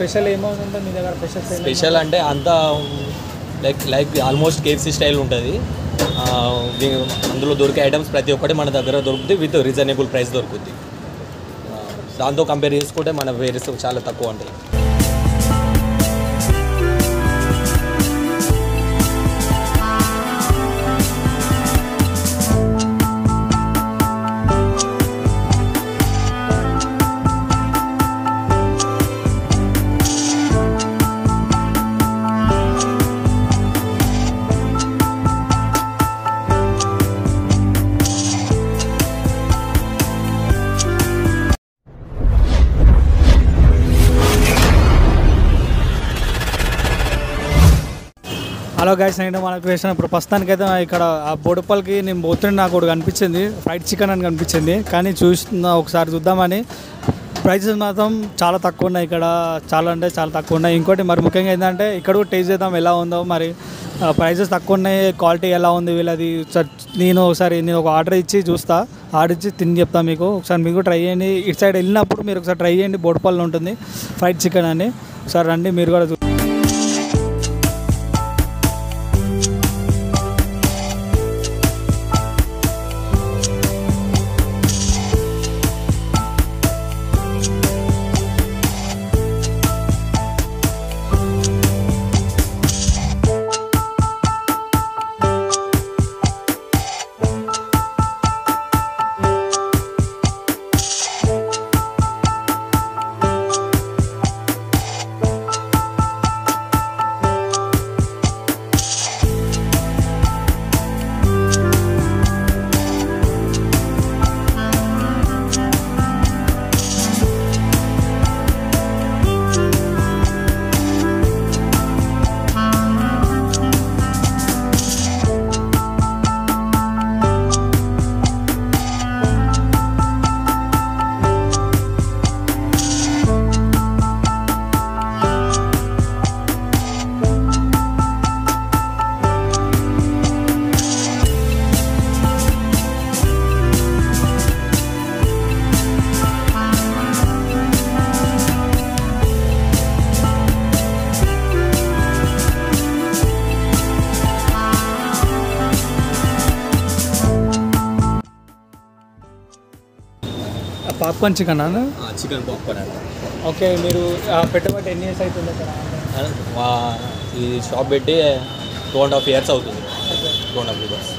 Special ఏమేమి ఉంటుంది మీ దగ్గర స్పెషల్ స్పెషల్ అంటే అంతా like like almost KFC style ఉంటుంది ఆ, దీ- అందులో దొరికే ఐటమ్స్ ప్రతి ఒక్కటి మన దగ్గర దొరుకుతుంది విత్ రీజనబుల్ ప్రైస్ దొరుకుతుంది ఆ, దాంతో కంపేర్ చేసుకుంటే మన వేరేస్ చాలా తక్కువ ఉంటాయి హలో గైస్ నేను మనకు వేసిన ఇప్పుడు ప్రస్తుతానికైతే ఇక్కడ ఆ బొడుపల్కి నేను పోతుంటే నాకు ఒకటి కనిపించింది ఫ్రైడ్ చికెన్ అని కనిపించింది కానీ చూస్తున్నా ఒకసారి చూద్దామని ప్రైసెస్ మాత్రం చాలా తక్కువ ఉన్నాయి ఇక్కడ చాలా అంటే చాలా తక్కువ ఉన్నాయి ఇంకోటి మరి ముఖ్యంగా ఏంటంటే ఇక్కడ కూడా టేస్ట్ చేద్దాం ఎలా ఉందో మరి ప్రైసెస్ తక్కువ ఉన్నాయి క్వాలిటీ ఎలా ఉంది వీళ్ళది ఒకసారి నేను ఒకసారి నేను ఒక ఆర్డర్ ఇచ్చి చూస్తా ఆర్డర్ ఇచ్చి తిని చెప్తాను మీకు ఒకసారి మీకు ట్రై చేయండి ఇటు సైడ్ వెళ్ళినప్పుడు మీరు ఒకసారి ట్రై చేయండి బోడుపల్లి ఉంటుంది ఫ్రైడ్ చికెన్ అని ఒకసారి రండి మీరు కూడా చూ- పాప్కార్న్ చికెన్ అన్న చికెన్ పాప్కార్న్ అంట ఓకే మీరు ఆ, పెట్టబట్టి ఎన్ని ఇయర్స్ అవుతుంది అక్కడ మా- ఈ షాప్ పెట్టి టూ అండ్ హాఫ్ ఇయర్స్ అవుతుంది టూ అండ్ హాఫ్ ఇయర్స్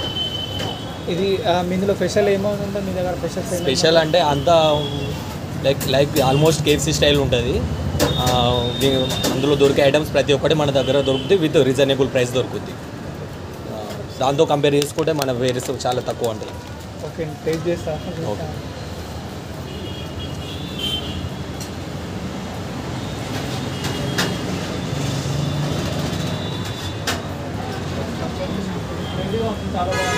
ఇది ఆ, మీ ఇందులో స్పెషల్ ఏమేమి ఉంటుంది మీ దగ్గర స్పెషల్ స్పెషల్ అంటే అంతా like like almost KFC style ఉంటుంది ఆ, దీ- అందులో దొరికే ఐటమ్స్ ప్రతి ఒక్కటి మన దగ్గర దొరుకుతుంది విత్ రీజనబుల్ ప్రైస్ దొరుకుతుంది ఆ, దాంతో కంపేర్ చేసుకుంటే మన వేరేస్ చాలా తక్కువ ఉంటాయి ఓకే టేస్ట్ చేస్తా ఓకే. చాలా బాగుంది